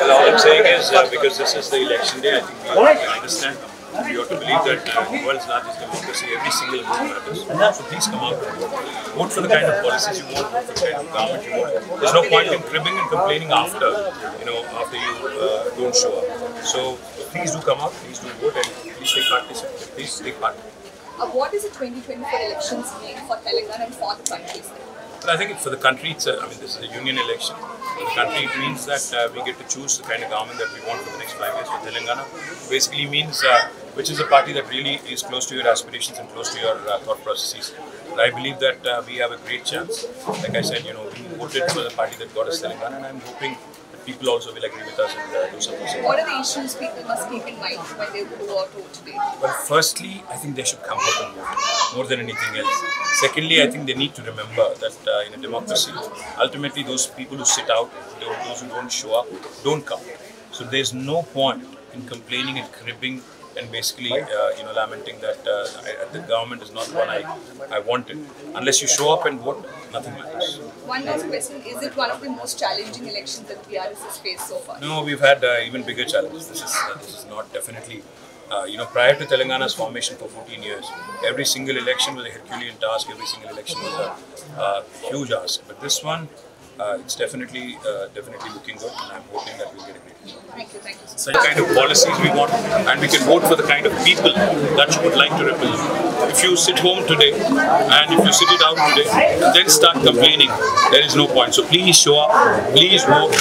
Well, all I'm saying is uh, because this is the election day, I think we have to understand. We ought to believe that uh, the world's largest democracy, every single vote matters. So please come out and vote. Vote for the kind of policies you want, vote for the kind of government you want. There's no point in cribbing and complaining after, you know, after you uh, don't show up. So please do come out, please do vote, and please take part. Please take part. Uh, what is the 2024 elections mean for Telangana and for the country? sir? But I think for the country, it's a, I mean, this is a union election. For the country, it means that uh, we get to choose the kind of government that we want for the next five years for Telangana. Basically means uh, which is a party that really is close to your aspirations and close to your uh, thought processes. And I believe that uh, we have a great chance. Like I said, you know, we voted for the party that got us Telangana, and I'm hoping that people also will agree with us and uh, do something. similar. What are the issues people must keep in mind when they go out to vote today? Well, firstly, I think they should come out and vote more than anything else. Secondly, I think they need to remember that uh, in a democracy, ultimately those people who sit out, tho- those who don't show up, don't count. So there's no point in complaining and cribbing and basically, uh, you know, lamenting that uh, I, the government is not the one I, I wanted. Unless you show up and vote, nothing matters. One last question Is it one of the most challenging elections that BRS has faced so far? No, we've had uh, even bigger challenges. This is uh, this is not definitely. Uh, you know, prior to Telangana's formation for 14 years, every single election was a Herculean task. Every single election was a uh, huge ask. But this one, uh, it's definitely uh, definitely looking good, and I'm hoping that we'll get a great result. Thank you, thank you. sir. Such kind of policies we want, and we can vote for the kind of people that you would like to represent. If you sit home today, and if you sit it out today, then start complaining, there is no point. So please show up, please vote.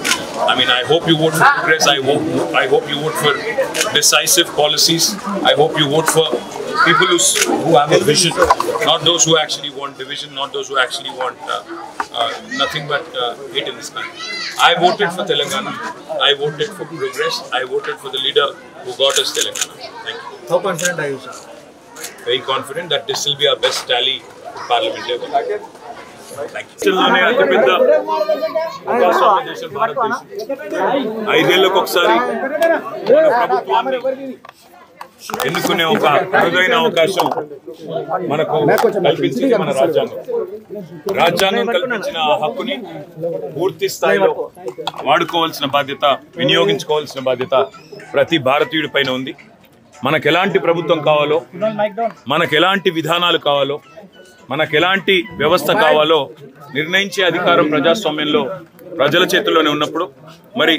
I mean, I hope you vote for progress. I hope I hope you vote for decisive policies. I hope you vote for people who, s- who have a vision, not those who actually want division, not those who actually want uh, uh, nothing but uh, hate in this country. I voted for Telangana. I voted for progress. I voted for the leader who got us Telangana. Thank you. How confident are you, sir? Very confident that this will be our best tally in parliament ever. Thank you. దేశంలోనే అతిపెద్ద ప్రజాస్వామ్య దేశం భారతదేశం ఐదేళ్లకు ఒకసారి మన ప్రభుత్వాన్ని ఎన్నుకునే ఒక అరుదైన అవకాశం మనకు కల్పించింది మన రాజ్యాంగం రాజ్యాంగం కల్పించిన ఆ హక్కుని పూర్తి స్థాయిలో వాడుకోవాల్సిన బాధ్యత వినియోగించుకోవాల్సిన బాధ్యత ప్రతి భారతీయుడి పైన ఉంది మనకు ఎలాంటి ప్రభుత్వం కావాలో మనకు ఎలాంటి విధానాలు కావాలో మనకు ఎలాంటి వ్యవస్థ కావాలో నిర్ణయించే అధికారం ప్రజాస్వామ్యంలో ప్రజల చేతుల్లోనే ఉన్నప్పుడు మరి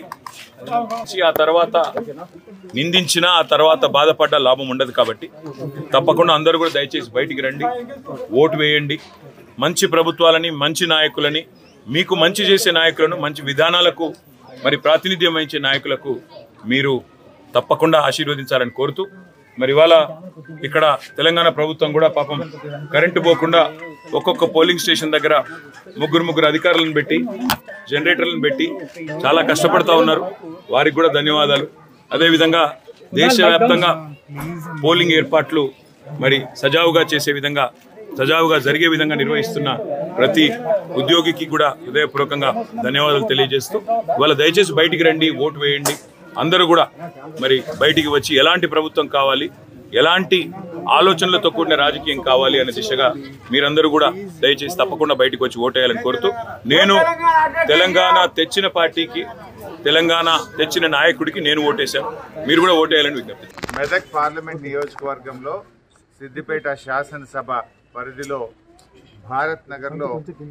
ఆ తర్వాత నిందించినా ఆ తర్వాత బాధపడ్డ లాభం ఉండదు కాబట్టి తప్పకుండా అందరూ కూడా దయచేసి బయటికి రండి ఓటు వేయండి మంచి ప్రభుత్వాలని మంచి నాయకులని మీకు మంచి చేసే నాయకులను మంచి విధానాలకు మరి ప్రాతినిధ్యం వహించే నాయకులకు మీరు తప్పకుండా ఆశీర్వదించాలని కోరుతూ మరి ఇవాళ ఇక్కడ తెలంగాణ ప్రభుత్వం కూడా పాపం కరెంటు పోకుండా ఒక్కొక్క పోలింగ్ స్టేషన్ దగ్గర ముగ్గురు ముగ్గురు అధికారులను పెట్టి జనరేటర్లను పెట్టి చాలా కష్టపడుతూ ఉన్నారు వారికి కూడా ధన్యవాదాలు అదేవిధంగా దేశవ్యాప్తంగా పోలింగ్ ఏర్పాట్లు మరి సజావుగా చేసే విధంగా సజావుగా జరిగే విధంగా నిర్వహిస్తున్న ప్రతి ఉద్యోగికి కూడా హృదయపూర్వకంగా ధన్యవాదాలు తెలియజేస్తూ ఇవాళ దయచేసి బయటికి రండి ఓటు వేయండి అందరూ కూడా మరి బయటికి వచ్చి ఎలాంటి ప్రభుత్వం కావాలి ఎలాంటి ఆలోచనలతో కూడిన రాజకీయం కావాలి అనే దిశగా మీరందరూ కూడా దయచేసి తప్పకుండా బయటికి వచ్చి ఓటేయాలని కోరుతూ నేను తెలంగాణ తెచ్చిన పార్టీకి తెలంగాణ తెచ్చిన నాయకుడికి నేను ఓటేశాను మీరు కూడా ఓటేయాలని విజ్ఞప్తి మెదక్ పార్లమెంట్ నియోజకవర్గంలో సిద్దిపేట శాసనసభ పరిధిలో భారత్ నగర్లో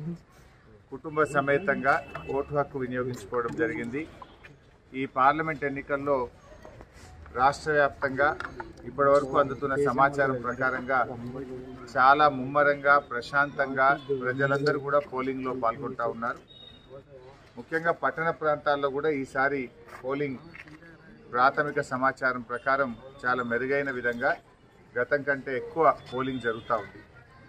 కుటుంబ సమేతంగా ఓటు హక్కు వినియోగించుకోవడం జరిగింది ఈ పార్లమెంట్ ఎన్నికల్లో రాష్ట్ర వ్యాప్తంగా ఇప్పటివరకు అందుతున్న సమాచారం ప్రకారంగా చాలా ముమ్మరంగా ప్రశాంతంగా ప్రజలందరూ కూడా పోలింగ్లో పాల్గొంటా ఉన్నారు ముఖ్యంగా పట్టణ ప్రాంతాల్లో కూడా ఈసారి పోలింగ్ ప్రాథమిక సమాచారం ప్రకారం చాలా మెరుగైన విధంగా గతం కంటే ఎక్కువ పోలింగ్ జరుగుతూ ఉంది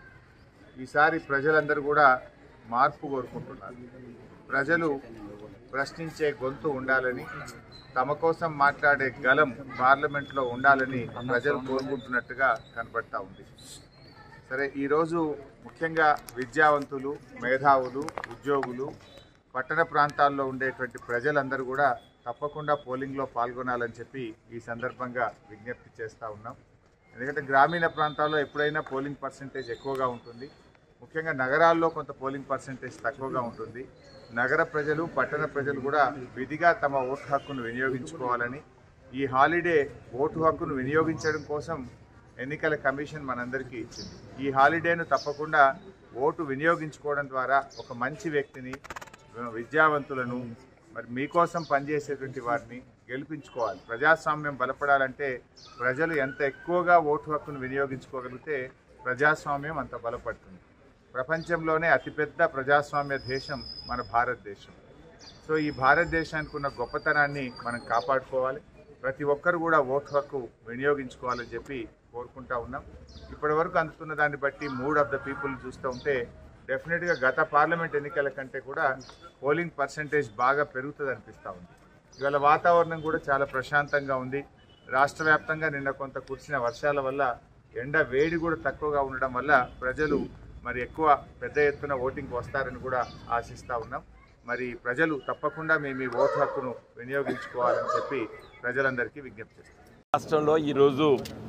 ఈసారి ప్రజలందరూ కూడా మార్పు కోరుకుంటున్నారు ప్రజలు ప్రశ్నించే గొంతు ఉండాలని తమ కోసం మాట్లాడే గలం పార్లమెంట్లో ఉండాలని ప్రజలు కోరుకుంటున్నట్టుగా కనబడతా ఉంది సరే ఈరోజు ముఖ్యంగా విద్యావంతులు మేధావులు ఉద్యోగులు పట్టణ ప్రాంతాల్లో ఉండేటువంటి ప్రజలందరూ కూడా తప్పకుండా పోలింగ్లో పాల్గొనాలని చెప్పి ఈ సందర్భంగా విజ్ఞప్తి చేస్తూ ఉన్నాం ఎందుకంటే గ్రామీణ ప్రాంతాల్లో ఎప్పుడైనా పోలింగ్ పర్సంటేజ్ ఎక్కువగా ఉంటుంది ముఖ్యంగా నగరాల్లో కొంత పోలింగ్ పర్సంటేజ్ తక్కువగా ఉంటుంది నగర ప్రజలు పట్టణ ప్రజలు కూడా విధిగా తమ ఓటు హక్కును వినియోగించుకోవాలని ఈ హాలిడే ఓటు హక్కును వినియోగించడం కోసం ఎన్నికల కమిషన్ మనందరికీ ఇచ్చింది ఈ హాలిడేను తప్పకుండా ఓటు వినియోగించుకోవడం ద్వారా ఒక మంచి వ్యక్తిని విద్యావంతులను మరి మీకోసం పనిచేసేటువంటి వారిని గెలిపించుకోవాలి ప్రజాస్వామ్యం బలపడాలంటే ప్రజలు ఎంత ఎక్కువగా ఓటు హక్కును వినియోగించుకోగలిగితే ప్రజాస్వామ్యం అంత బలపడుతుంది ప్రపంచంలోనే అతిపెద్ద ప్రజాస్వామ్య దేశం మన భారతదేశం సో ఈ భారతదేశానికి ఉన్న గొప్పతనాన్ని మనం కాపాడుకోవాలి ప్రతి ఒక్కరు కూడా ఓటు హక్కు వినియోగించుకోవాలని చెప్పి కోరుకుంటా ఉన్నాం ఇప్పటి వరకు అందుతున్న దాన్ని బట్టి మూడ్ ఆఫ్ ద పీపుల్ చూస్తూ ఉంటే డెఫినెట్గా గత పార్లమెంట్ ఎన్నికల కంటే కూడా పోలింగ్ పర్సంటేజ్ బాగా పెరుగుతుంది అనిపిస్తూ ఉంది ఇవాళ వాతావరణం కూడా చాలా ప్రశాంతంగా ఉంది రాష్ట్ర వ్యాప్తంగా నిన్న కొంత కురిసిన వర్షాల వల్ల ఎండ వేడి కూడా తక్కువగా ఉండడం వల్ల ప్రజలు మరి ఎక్కువ పెద్ద ఎత్తున ఓటింగ్కి వస్తారని కూడా ఆశిస్తూ ఉన్నాం మరి ప్రజలు తప్పకుండా మేము ఈ ఓటు హక్కును వినియోగించుకోవాలని చెప్పి ప్రజలందరికీ విజ్ఞప్తి చేస్తాం రాష్ట్రంలో ఈరోజు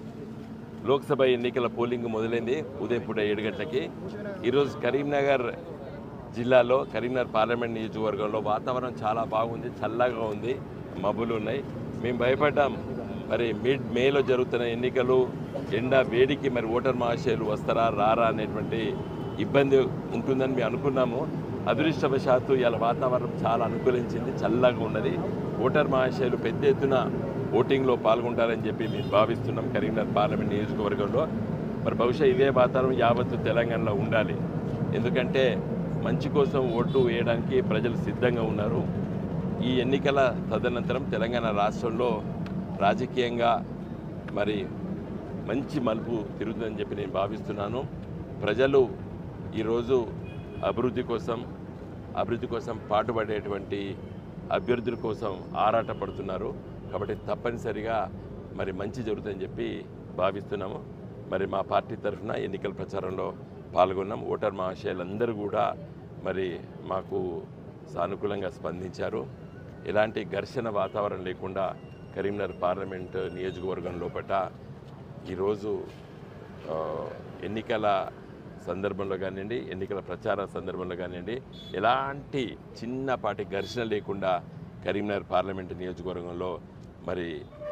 లోక్సభ ఎన్నికల పోలింగ్ మొదలైంది ఉదయం పూట ఏడు గంటలకి ఈరోజు కరీంనగర్ జిల్లాలో కరీంనగర్ పార్లమెంట్ నియోజకవర్గంలో వాతావరణం చాలా బాగుంది చల్లగా ఉంది మబ్బులు ఉన్నాయి మేము భయపడ్డాం మరి మిడ్ మేలో జరుగుతున్న ఎన్నికలు ఎండ వేడికి మరి ఓటర్ మహాశయులు వస్తారా రారా అనేటువంటి ఇబ్బంది ఉంటుందని మేము అనుకున్నాము అదృష్టవశాత్తు ఇలా వాతావరణం చాలా అనుకూలించింది చల్లగా ఉన్నది ఓటర్ మహాశయులు పెద్ద ఎత్తున ఓటింగ్లో పాల్గొంటారని చెప్పి మేము భావిస్తున్నాం కరీంనగర్ పార్లమెంట్ నియోజకవర్గంలో మరి బహుశా ఇదే వాతావరణం యావత్తు తెలంగాణలో ఉండాలి ఎందుకంటే మంచి కోసం ఓటు వేయడానికి ప్రజలు సిద్ధంగా ఉన్నారు ఈ ఎన్నికల తదనంతరం తెలంగాణ రాష్ట్రంలో రాజకీయంగా మరి మంచి మలుపు తిరుగుతుందని చెప్పి నేను భావిస్తున్నాను ప్రజలు ఈరోజు అభివృద్ధి కోసం అభివృద్ధి కోసం పాటుపడేటువంటి అభ్యర్థుల కోసం ఆరాటపడుతున్నారు కాబట్టి తప్పనిసరిగా మరి మంచి జరుగుతుందని చెప్పి భావిస్తున్నాము మరి మా పార్టీ తరఫున ఎన్నికల ప్రచారంలో పాల్గొన్నాం ఓటర్ మహాశయులందరూ కూడా మరి మాకు సానుకూలంగా స్పందించారు ఎలాంటి ఘర్షణ వాతావరణం లేకుండా కరీంనగర్ పార్లమెంట్ నియోజకవర్గం లోపట ఈరోజు ఆ, ఎన్నికల సందర్భంలో కానివ్వండి ఎన్నికల ప్రచార సందర్భంలో కానివ్వండి ఎలాంటి చిన్నపాటి ఘర్షణ లేకుండా కరీంనగర్ పార్లమెంట్ నియోజకవర్గంలో మరి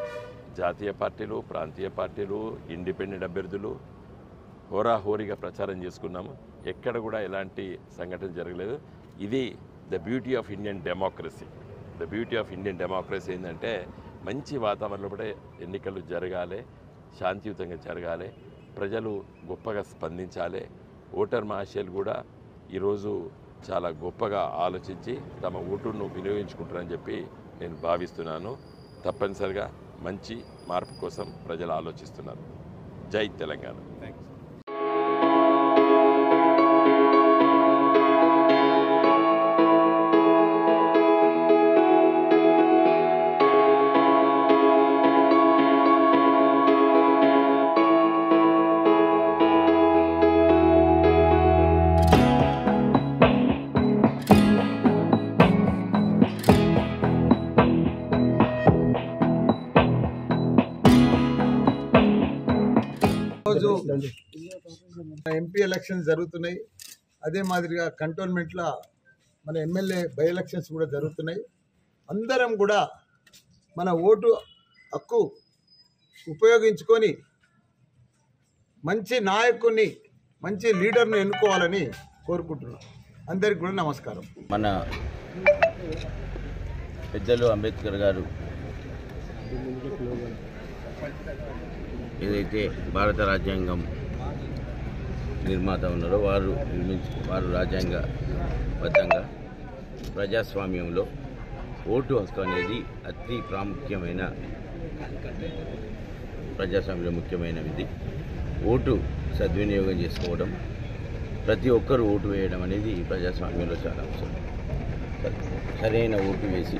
జాతీయ పార్టీలు ప్రాంతీయ పార్టీలు ఇండిపెండెంట్ అభ్యర్థులు హోరాహోరీగా ప్రచారం చేసుకున్నాము ఎక్కడ కూడా ఎలాంటి సంఘటన జరగలేదు ఇది the beauty of Indian democracy the beauty of Indian democracy ఏంటంటే మంచి వాతావరణంలో కూడా ఎన్నికలు జరగాలి శాంతియుతంగా జరగాలి ప్రజలు గొప్పగా స్పందించాలి ఓటర్ మహాశయులు కూడా ఈరోజు చాలా గొప్పగా ఆలోచించి తమ ఓటును వినియోగించుకుంటారని చెప్పి నేను భావిస్తున్నాను తప్పనిసరిగా మంచి మార్పు కోసం ప్రజలు ఆలోచిస్తున్నారు జై తెలంగాణ రోజు ఎంపీ ఎలక్షన్స్ జరుగుతున్నాయి అదే మాదిరిగా కంటోన్మెంట్లో మన ఎమ్మెల్యే బై ఎలక్షన్స్ కూడా జరుగుతున్నాయి అందరం కూడా మన ఓటు హక్కు ఉపయోగించుకొని మంచి నాయకుని మంచి లీడర్ను ఎన్నుకోవాలని కోరుకుంటున్నాం అందరికి కూడా నమస్కారం మన పెద్దలు అంబేద్కర్ గారు ఏదైతే భారత రాజ్యాంగం నిర్మాత ఉన్నారో వారు నిర్మించి వారు రాజ్యాంగబద్ధంగా ప్రజాస్వామ్యంలో ఓటు హక్కు అనేది అతి ప్రాముఖ్యమైన ప్రజాస్వామ్యంలో ముఖ్యమైనది ఓటు సద్వినియోగం చేసుకోవడం ప్రతి ఒక్కరు ఓటు వేయడం అనేది ఈ ప్రజాస్వామ్యంలో చాలా అవసరం సరైన ఓటు వేసి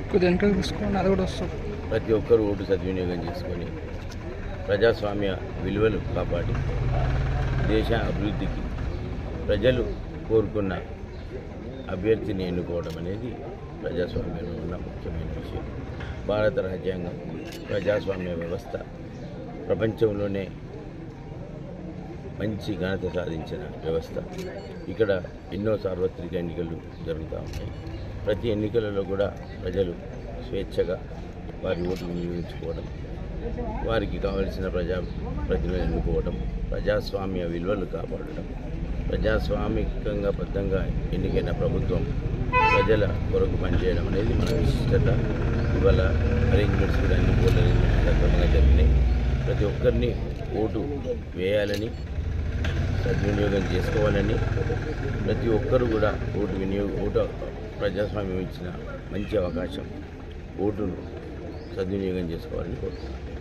ప్రతి ఒక్కరు ఓటు సద్వినియోగం చేసుకొని ప్రజాస్వామ్య విలువలు కాపాడి దేశ అభివృద్ధికి ప్రజలు కోరుకున్న అభ్యర్థిని ఎన్నుకోవడం అనేది ప్రజాస్వామ్యంలో ఉన్న ముఖ్యమైన విషయం భారత రాజ్యాంగం ప్రజాస్వామ్య వ్యవస్థ ప్రపంచంలోనే మంచి ఘనత సాధించిన వ్యవస్థ ఇక్కడ ఎన్నో సార్వత్రిక ఎన్నికలు జరుగుతూ ఉన్నాయి ప్రతి ఎన్నికలలో కూడా ప్రజలు స్వేచ్ఛగా వారి ఓటు వినియోగించుకోవడం వారికి కావలసిన ప్రజా ప్రతినిధులను ఎన్నుకోవడం ప్రజాస్వామ్య విలువలు కాపాడడం ప్రజాస్వామికంగా బద్ధంగా ఎన్నికైన ప్రభుత్వం ప్రజల కొరకు పనిచేయడం అనేది మన విశిష్టత ఇవాళ అరేంజ్మెంట్స్ కూడా అన్ని పోల్ అరేంజ్మెంట్స్ సక్రమంగా జరిగినాయి ప్రతి ఒక్కరిని ఓటు వేయాలని సద్వినియోగం చేసుకోవాలని ప్రతి ఒక్కరు కూడా ఓటు వినియోగ ఓటు ప్రజాస్వామ్యం ఇచ్చిన మంచి అవకాశం ఓటును సద్వినియోగం చేసుకోవాలని కోరుతున్నాను